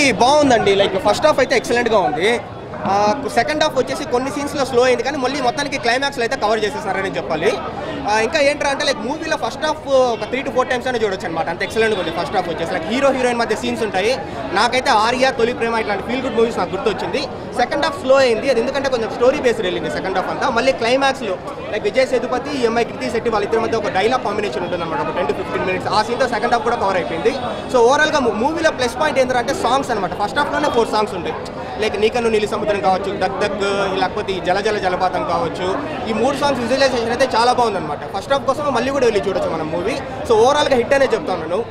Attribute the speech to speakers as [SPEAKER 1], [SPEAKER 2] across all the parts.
[SPEAKER 1] బాగుందండి like first half అయితే ఎక్సలెంట్గా ఉంది సెకండ్ హాఫ్ వచ్చేసి కొన్ని సీన్స్లో స్లో అయింది కానీ మళ్ళీ మొత్తానికి క్లైమాక్స్లో అయితే కవర్ చేసేసారని చెప్పాలి ఆ, ఇంకా ఏంటంటే అంటే లైక్ మూవీలో ఫస్ట్ హాఫ్ ఒక త్రీ టు ఫోర్ టైమ్స్ అయినా చూడొచ్చు అనమాట అంత ఎక్సలెంట్గా ఉంది ఫస్ట్ హాఫ్ వచ్చేసి లైక్ హీరో హీరోయిన్ మధ్య సీన్స్ ఉంటాయి నాకైతే ఆర్యా తొలి ప్రేమ ఇట్లాంటి ఫీల్ గుడ్ మూవీస్ నాకు గుర్తొచ్చింది సెకండ్ హాఫ్ స్లో అయింది అది ఎందుకంటే కొంచెం స్టోరీ బేస్డ్ వెళ్ళింది సెకండ్ హాఫ్ అంతా మళ్ళీ క్లైమాక్స్లో లైక్ విజయ్ సేతుపతి ఎంఐ కృతి శెట్టి వాళ్ళిద్దరి మధ్య ఒక డైలాగ్ కాంబినేషన్ ఉంటుంది అనమాట ఒక టెన్ టు ఫిఫ్టీన్ మినిట్స్ ఆ సీన్తో సెకండ్ హాఫ్ కూడా కవర్ అయిపోయింది సో ఓవరాల్గా మూవీలో ప్లస్ పాయింట్ ఏంటంటే సాంగ్స్ అనమాట ఫస్ట్ హాఫ్లోనే ఫోర్ సాంగ్స్ ఉంటాయి లైక్ నీకన్ను నీలి సముద్రం కావచ్చు దక్ దక్ లేకపోతే ఈ జల జల జలపాతం కావచ్చు ఈ మూడు సాంగ్స్ విజువలైజేషన్ అయితే చాలా బాగుందన్నమాట ఫస్ట్ హాఫ్ కోసం మళ్ళీ కూడా వెళ్ళి చూడొచ్చు మనం మూవీ సో ఓవరాల్గా హిట్ అనే చెప్తాను నేను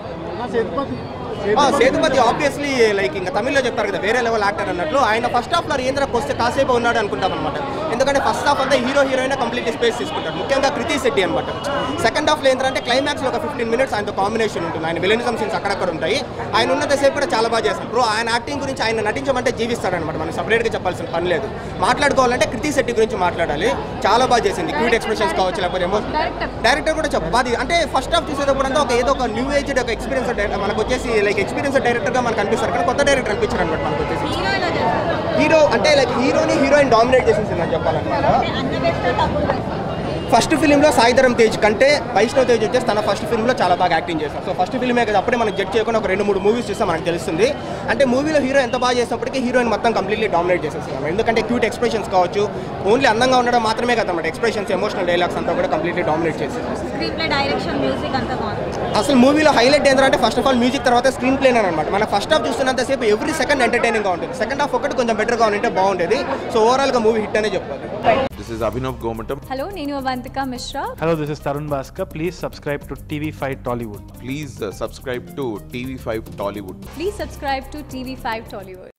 [SPEAKER 1] ఆ, సేతుపతి ఆబ్వియస్లీ లైక్ ఇంకా తమిళ్లో చెప్తారు కదా వేరే లెవెల్ యాక్టర్ అన్నట్లు ఆయన ఫస్ట్ హాఫ్ లో ఏంద్రకు వస్తే కాసేపు ఉన్నాడు అనుకుంటాం అనమాట ఎందుకంటే ఫస్ట్ హాఫ్ అంతా హీరో హీరోయిన్ కంప్లీట్ స్పేస్ తీసుకుంటారు ముఖ్యంగా కృతి శెట్టి అనమాట సెకండ్ హాఫ్ లో ఏంటంటే క్లైమాక్స్ లో ఒక ఫిఫ్టీన్ మినిట్స్ ఆయనతో కాంబినేషన్ ఉంటుంది ఆయన విలనిజం సీన్స్ అక్కడక్కడ ఉంటాయి ఆయన ఉన్నంతసేపు కూడా చాలా బాగా చేస్తారు బ్రో ఆయన యాక్టింగ్ గురించి ఆయన నటించమంటే జీవిస్తాడు అనమాట మనం సపరేట్గా చెప్పాల్సిన పని లేదు మాట్లాడుకోవాలంటే కృతి శెట్టి గురించి మాట్లాడాలి చాలా బాగా చేసింది క్యూట్ ఎక్స్ప్రెషన్స్ కావచ్చు లేకపోతే ఏమో డైరెక్టర్ కూడా చెప్పాలి అంటే ఫస్ట్ హాఫ్ చూసేటప్పుడు అంతా ఒక ఏదో ఒక న్యూ ఏజ్ ఒక ఎక్స్పీరియన్స్ మనకు వచ్చేసి లైక్ ఎక్స్పీరియన్స్ డైరెక్టర్ గా మనకు అనిపిస్తారు కానీ కొత్త డైరెక్టర్ అనిపించారు అనమాట మనకు వచ్చేసి
[SPEAKER 2] హీరో ఎలా చేస్తారు
[SPEAKER 1] హీరో అంటే లైక్ హీరోని హీరోయిన్ డామినేట్ చేసేసింది అని చెప్పాలన్నమాట
[SPEAKER 2] అన్ని బెస్ట్ తక్కువ బెస్ట్
[SPEAKER 1] ఫస్ట్ ఫిల్మ్లో సాయిధరం తేజ్ కంటే వైష్ణవ్ తేజ్ వచ్చేసి తన ఫస్ట్ ఫిల్మ్లో చాలా బాగా యాక్టింగ్ చేశారు సో ఫస్ట్ ఫిల్మే కదా అప్పుడే మనకు జడ్జ్ చేయకుండా ఒక రెండు మూడు మూవీస్ చూస్తే మనకు తెలుస్తుంది అంటే మూవీలో హీరో ఎంత బాగా చేసినప్పటికీ హీరోయిన్ మొత్తం కంప్లీట్లీ డామినేట్ చేసేస్తున్నాం ఎందుకంటే క్యూట్ ఎక్స్ప్రెషన్స్ కావచ్చు ఓన్లీ అందంగా ఉండడం మాత్రమే కదా అన్నమాట ఎక్స్ప్రెషన్స్ ఎమోషనల్ డైలాగ్స్ అంతా కూడా కంప్లీట్లీ డామినేట్ చేసేది
[SPEAKER 2] స్క్రీన్ ప్లే డైరెక్షన్ మ్యూజిక్ అంతా బాగుంది
[SPEAKER 1] అసలు మూవీలో హైలైట్ ఏంటంటే ఫస్ట్ ఆఫ్ ఆల్ మ్యూజిక్ తర్వాత స్క్రీన్ ప్లే అనమాట మన ఫస్ట్ హాఫ్ చూస్తున్నంతసేపు ఎవ్రీ సెకండ్ ఎంటర్టైనింగ్గా ఉంటుంది సెకండ్ హాఫ్ ఒకటి కొంచెం బెటర్గా ఉంటే బాగుండేది సో ఓవరాల్గా మూవీ హిట్ అనే చెప్పాలి
[SPEAKER 3] This is Abhinav Gomatam.
[SPEAKER 4] Hello నేను Avantika Mishra
[SPEAKER 5] Hello, this is Tarun Bhaskar. Please subscribe to TV5 Tollywood.
[SPEAKER 3] Please uh, subscribe to TV5 Tollywood.
[SPEAKER 4] Please subscribe to TV five Tollywood